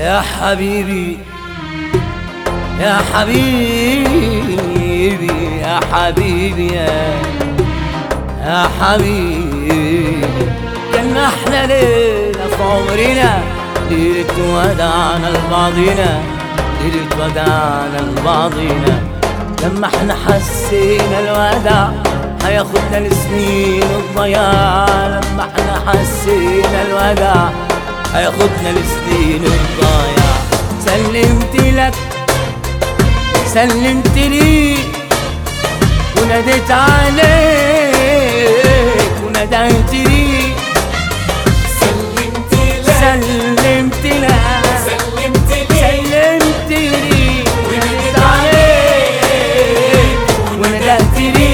يا حبيبي يا حبيبي يا حبيبي يا يا حبيبي كان احلى ليلة في عمرنا ليلة ودعنا لبعضنا ليلة ودعنا لبعضنا لما احنا حسينا الوداع هياخدنا لسنين الضياع لما احنا حسينا الوداع هياخدنا لسنين الضياع سلمت لك سلمت لي وناديت عليك وناديت لي سلمت لك سلمت لك سلمت لي سلمت لي وناديت عليك وناديت لي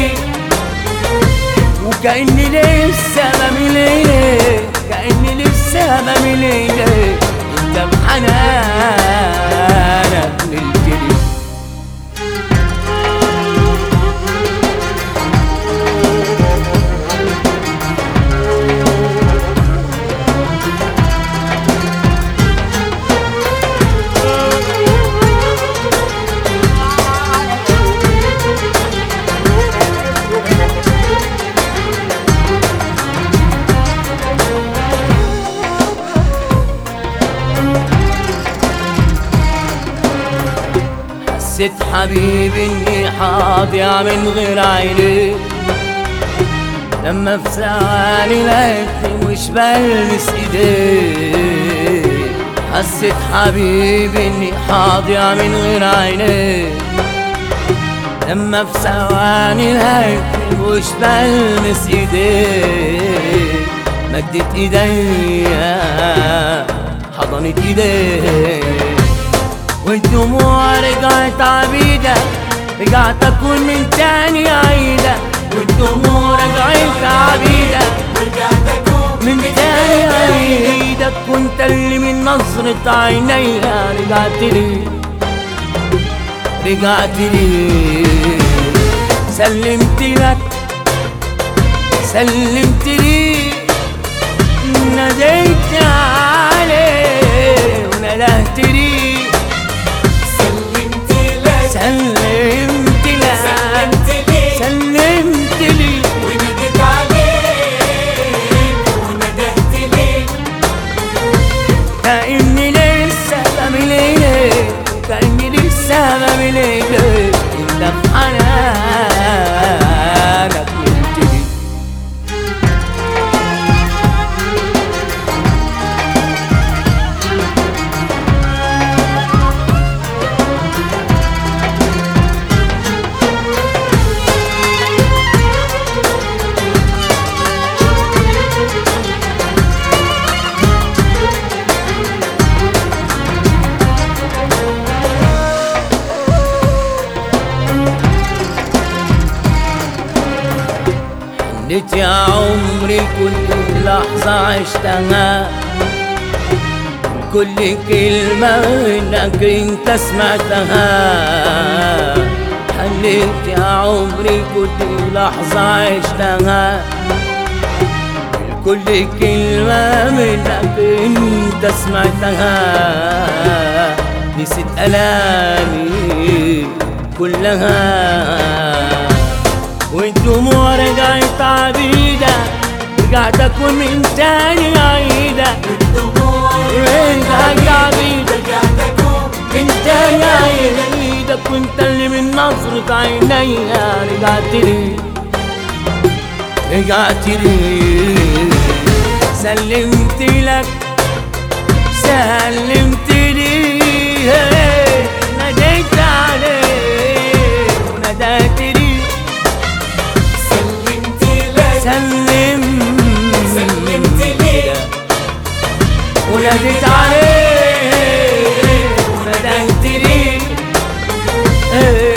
وكأني لسه بمليك كأني لسه بمليك انت بحنانك للجري حسيت حبيبي اني حاضيع من غير عينيك لما في ثواني لقيتني مش بلمس ايديك حسيت حبيبي اني حاضيع من غير عينيك لما في ثواني لقيتني مش بلمس ايديك مدت ايديا حضنت ايديك والدموع رجعت عبيدة رجعت أكون من تاني عيدة والدموع رجعت عبيدة ورجعت اكون من تاني عيدة كنت اللي من نظرة عينيها رجعت لي رجعت لي سلمت لك سلمت لي ناديت عليه وندهت لي سلمت لك سلمت لك سلمت لي سلمت لي وناديت عليك وندهت لي كأني لسه بعملك كأني لسه بعملك انت في حنانك قلت لي حنيت يا عمري كل لحظة عشتها كل كلمة منك انت سمعتها حنيت يا عمري كل لحظة عشتها كل كلمة منك انت سمعتها نسيت ألامي كلها والدموع رجعت عبيدة رجعت أكون من تاني عيدة الدموع رجعت عبيدة رجعت اكون من تاني عيدة كنت اللي من نظرة عينيا رجعت لي رجعت لي سلمت لك سلمت لي ناديت عليك وناديت لي سلمت لك سلم سلمت لي وناديت عليك وناديت لي